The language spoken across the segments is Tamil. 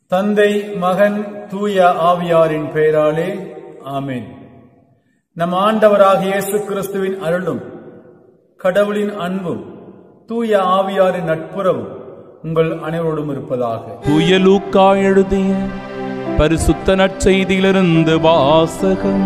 தந்தை மகன் தூய ஆவியாரின் பெயராலே ஆமென் நம் ஆண்டவராகிய இயேசு கிறிஸ்துவின் அருளும் கடவுளின் அன்பும் தூய ஆவியாரின் நட்புறவும் உங்கள் அனைவரோடும் இருப்பதாக தூய லூக்கா எழுதிய பரிசுத்த நற்செய்தியிலிருந்து வாசகம்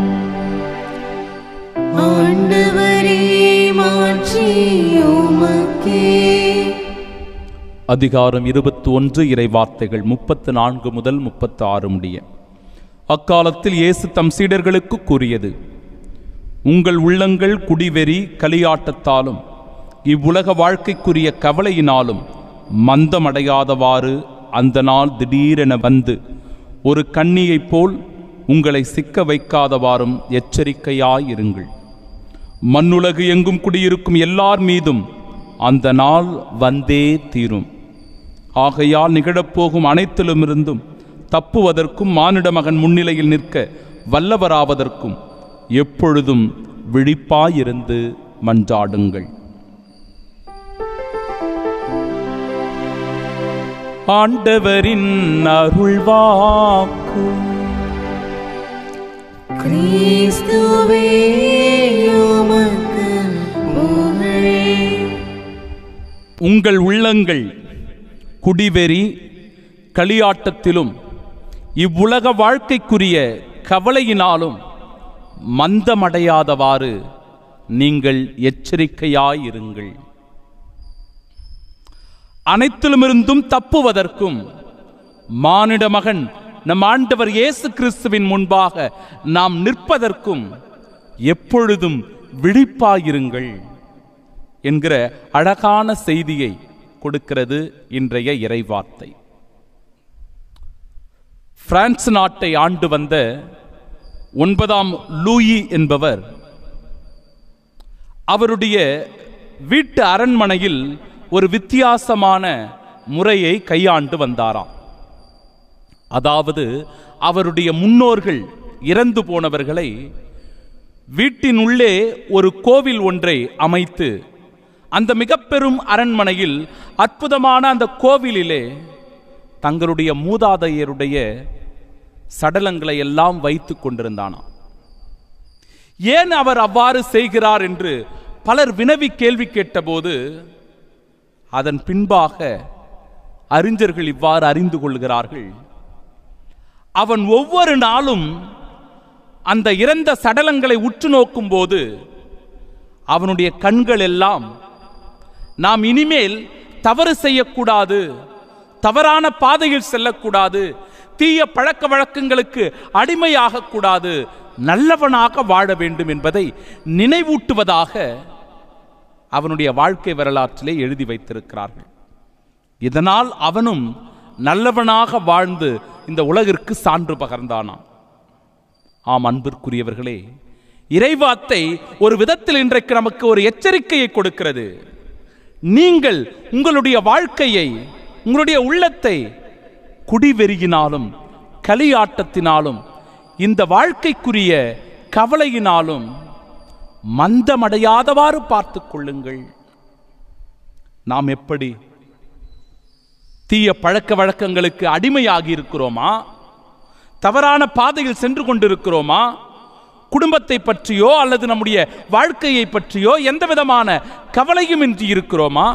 ஆண்டவரே மாற்றி உமக்கே அதிகாரம் இருபத்தி ஒன்று இறை வார்த்தைகள் முப்பத்து நான்கு முதல் முப்பத்து ஆறு முடிய அக்காலத்தில் இயேசு தம் சீடர்களுக்கு கூறியது உங்கள் உள்ளங்கள் குடிவெறி கலியாட்டத்தாலும் இவ்வுலக வாழ்க்கைக்குரிய கவலையினாலும் மந்தமடையாதவாறு அந்த நாள் திடீரென வந்து ஒரு கண்ணியைப் போல் உங்களை சிக்க வைக்காதவாறும் எச்சரிக்கையாயிருங்கள் மண்ணுலகு எங்கும் குடியிருக்கும் எல்லார் மீதும் அந்த நாள் வந்தே தீரும் ஆகையால் நிகழப்போகும் அனைத்திலுமிருந்தும் தப்புவதற்கும் மானிட மகன் முன்னிலையில் நிற்க வல்லவராவதற்கும் எப்பொழுதும் விழிப்பாயிருந்து மன்றாடுங்கள் ஆண்டவரின் அருள்வாக்கு கிறிஸ்துவே உமக்கு புகழ் உங்கள் உள்ளங்கள் குடிவெறி களியாட்டத்திலும் இவ்வுலக வாழ்க்கைக்குரிய கவலையினாலும் மந்தமடையாதவாறு நீங்கள் எச்சரிக்கையாயிருங்கள் அனைத்திலுமிருந்தும் தப்புவதற்கும் மானிட மகன் நம் ஆண்டவர் இயேசு கிறிஸ்துவின் முன்பாக நாம் நிற்பதற்கும் எப்பொழுதும் விழிப்பாயிருங்கள் என்கிற அழகான செய்தியை கொடுக்கிறது இன்றைய இறைவார்த்தை பிரான்ஸ் நாட்டை ஆண்டு வந்த ஒன்பதாம் லூயி என்பவர் அவருடைய வீட்டு அரண்மனையில் ஒரு வித்தியாசமான முறையை கையாண்டு வந்தாராம் அதாவது அவருடைய முன்னோர்கள் இறந்து போனவர்களை வீட்டின் உள்ளே ஒரு கோவில் ஒன்றை அமைத்து அந்த மிக பெரும் அரண்மனையில் அற்புதமான அந்த கோவிலிலே தங்களுடைய மூதாதையருடைய சடலங்களை எல்லாம் வைத்துக் கொண்டிருந்தானாம் ஏன் அவர் அவ்வாறு செய்கிறார் என்று பலர் வினவி கேள்வி கேட்டபோது அதன் பின்பாக அறிஞர்கள் இவ்வாறு அறிந்து கொள்கிறார்கள் அவன் ஒவ்வொரு நாளும் அந்த இறந்த சடலங்களை உற்று நோக்கும் போது அவனுடைய கண்கள் எல்லாம் நாம் இனிமேல் தவறு செய்யக்கூடாது தவறான பாதையில் செல்லக்கூடாது தீய பழக்க வழக்கங்களுக்கு அடிமையாகக் கூடாது நல்லவனாக வாழ வேண்டும் என்பதை நினைவூட்டுவதாக அவனுடைய வாழ்க்கை வரலாற்றிலே எழுதி வைத்திருக்கிறார்கள் இதனால் அவனும் நல்லவனாக வாழ்ந்து இந்த உலகிற்கு சான்று பகர்ந்தானாம் ஆம் அன்பிற்குரியவர்களே இறைவாத்தை ஒரு விதத்தில் இன்றைக்கு நமக்கு ஒரு எச்சரிக்கையை கொடுக்கிறது நீங்கள் உங்களுடைய வாழ்க்கையை உங்களுடைய உள்ளத்தை குடிவெறியினாலும் கலியாட்டத்தினாலும் இந்த வாழ்க்கைக்குரிய கவலையினாலும் மந்தமடையாதவாறு பார்த்துக் கொள்ளுங்கள் நாம் எப்படி தீய பழக்க வழக்கங்களுக்கு அடிமையாகி இருக்கிறோமா தவறான பாதையில் சென்று கொண்டிருக்கிறோமா குடும்பத்தை பற்றியோ அல்லது நம்முடைய வாழ்க்கையை பற்றியோ எந்த விதமான கவலையும் இன்றி இருக்கிறோமா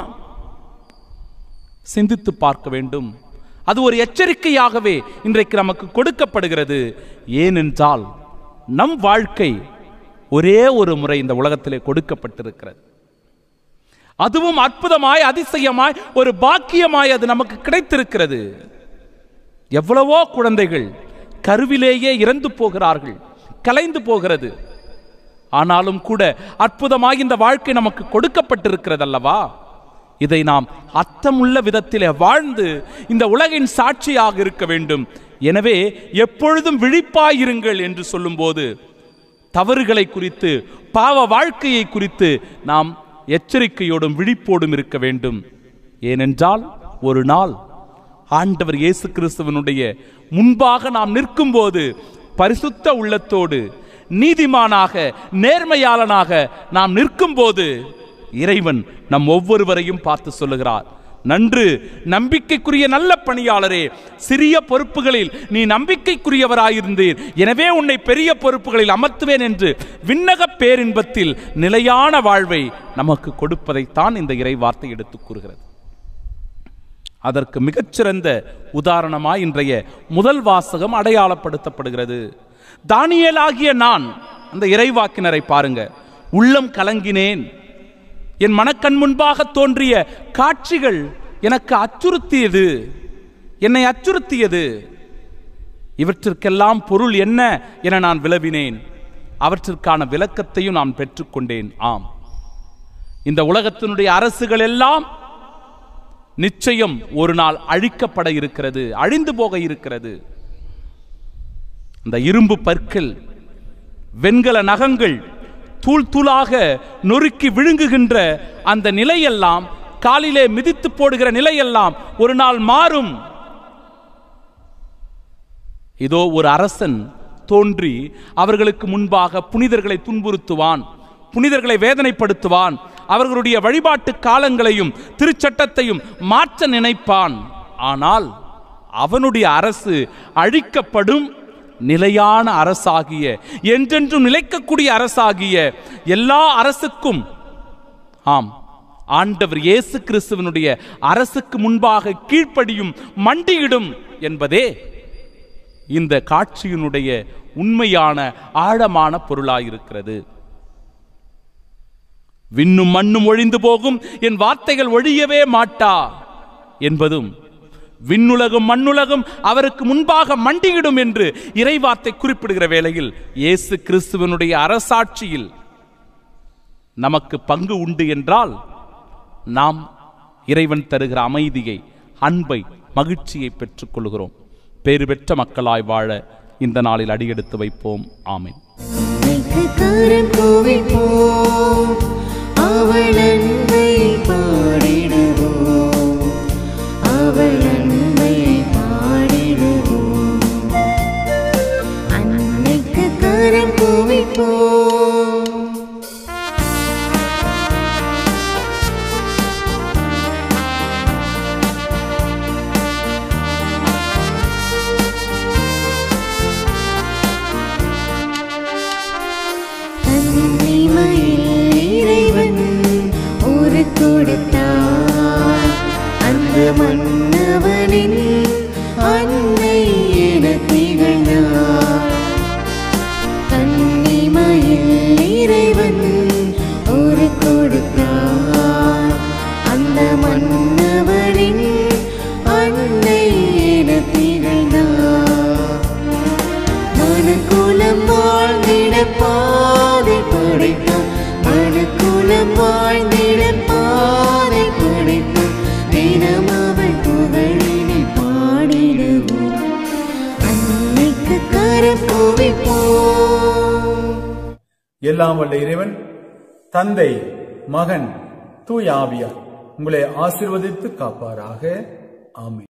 சிந்தித்து பார்க்க வேண்டும் அது ஒரு எச்சரிக்கையாகவே இன்றைக்கு நமக்கு கொடுக்கப்படுகிறது ஏனென்றால் நம் வாழ்க்கை ஒரே ஒரு முறை இந்த உலகத்திலே கொடுக்கப்பட்டிருக்கிறது அதுவும் அற்புதமாய் அதிசயமாய் ஒரு பாக்கியமாய் அது நமக்கு கிடைத்திருக்கிறது எவ்வளவோ குழந்தைகள் கருவிலேயே இறந்து போகிறார்கள் கலைந்து போகிறது ஆனாலும் கூட அற்புதமாய் இந்த வாழ்க்கை நமக்கு கொடுக்கப்பட்டிருக்கிறது அல்லவா இதை நாம் அர்த்தமுள்ள விதத்திலே வாழ்ந்து இந்த உலகின் சாட்சியாக இருக்க வேண்டும் எனவே எப்பொழுதும் விழிப்பாயிருங்கள் என்று சொல்லும்போது தவறுகளை குறித்து பாவ வாழ்க்கையை குறித்து நாம் எச்சரிக்கையோடும் விழிப்போடும் இருக்க வேண்டும் ஏனென்றால் ஒரு நாள் ஆண்டவர் இயேசு கிறிஸ்துவனுடைய முன்பாக நாம் நிற்கும்போது பரிசுத்த உள்ளத்தோடு நீதிமானாக நேர்மையாளனாக நாம் நிற்கும்போது இறைவன் நம் ஒவ்வொருவரையும் பார்த்து சொல்லுகிறார் நன்று நம்பிக்கைக்குரிய நல்ல பணியாளரே சிறிய பொறுப்புகளில் நீ நம்பிக்கைக்குரியவராயிருந்தீர் எனவே உன்னை பெரிய பொறுப்புகளில் அமர்த்துவேன் என்று விண்ணக பேரின்பத்தில் நிலையான வாழ்வை நமக்கு கொடுப்பதைத்தான் இந்த இறை வார்த்தை எடுத்துக் கூறுகிறது அதற்கு மிகச்சிறந்த உதாரணமாய் இன்றைய முதல் வாசகம் அடையாளப்படுத்தப்படுகிறது தானியேலாகிய நான் அந்த இறைவாக்கினரை பாருங்க உள்ளம் கலங்கினேன் என் மனக்கண் முன்பாக தோன்றிய காட்சிகள் எனக்கு அச்சுறுத்தியது என்னை அச்சுறுத்தியது இவற்றிற்கெல்லாம் பொருள் என்ன என நான் விளவினேன் அவற்றிற்கான விளக்கத்தையும் நான் பெற்றுக்கொண்டேன் ஆம் இந்த உலகத்தினுடைய அரசுகள் எல்லாம் நிச்சயம் ஒரு நாள் அழிக்கப்பட இருக்கிறது அழிந்து போக இருக்கிறது அந்த இரும்பு பற்கள் வெண்கல நகங்கள் தூள் தூளாக நொறுக்கி விழுங்குகின்ற அந்த நிலையெல்லாம் காலிலே மிதித்து போடுகிற நிலையெல்லாம் ஒரு நாள் மாறும் இதோ ஒரு அரசன் தோன்றி அவர்களுக்கு முன்பாக புனிதர்களை துன்புறுத்துவான் புனிதர்களை வேதனைப்படுத்துவான் அவர்களுடைய வழிபாட்டு காலங்களையும் திருச்சட்டத்தையும் மாற்ற நினைப்பான் ஆனால் அவனுடைய அரசு அழிக்கப்படும் நிலையான அரசாகிய என்றென்றும் நிலைக்கக்கூடிய அரசாகிய எல்லா அரசுக்கும் ஆம் ஆண்டவர் இயேசு கிறிஸ்துவனுடைய அரசுக்கு முன்பாக கீழ்ப்படியும் மண்டியிடும் என்பதே இந்த காட்சியினுடைய உண்மையான ஆழமான பொருளாயிருக்கிறது விண்ணும் மண்ணும் ஒழிந்து போகும் என் வார்த்தைகள் ஒழியவே மாட்டா என்பதும் விண்ணுலகம் மண்ணுலகம் அவருக்கு முன்பாக மண்டியிடும் என்று இறைவார்த்தை குறிப்பிடுகிற வேளையில் இயேசு கிறிஸ்துவனுடைய அரசாட்சியில் நமக்கு பங்கு உண்டு என்றால் நாம் இறைவன் தருகிற அமைதியை அன்பை மகிழ்ச்சியை பெற்றுக்கொள்கிறோம் பேறு பெற்ற மக்களாய் வாழ இந்த நாளில் அடியெடுத்து வைப்போம் ஆமென் அன்னைக்கு கரம் குவிப்போம் அவள் அன்பை பாடிடுவோம் அவள் அன்பை பாடிடுவோம் அன்னைக்கு கரம் குவிப்போம் தன்னிமையில் இறைவன் ஒரு கொடுத்தார் அந்த மன்னவனின் அன்னை என திகழ்ந்தார் தன்னிமையில் இறைவன் ஒரு கொடுத்தார் அந்த மன்னவனின் அன்னை என திகழ்ந்தார் மனுக்குலம் வாழ்ந்திட பாதை படைத்தான் மனுக்குலம் வாழ்ந்திட பாதை படைத்தான் தினம் அவள் புகழினை பாடிடுவோம் அன்னைக்கு கரம் குவிப்போம் எல்லாம் வல்ல இறைவன் தந்தை மகன் தூய் ஆவியார் உங்களை ஆசீர்வதித்து காப்பாராக ஆமென்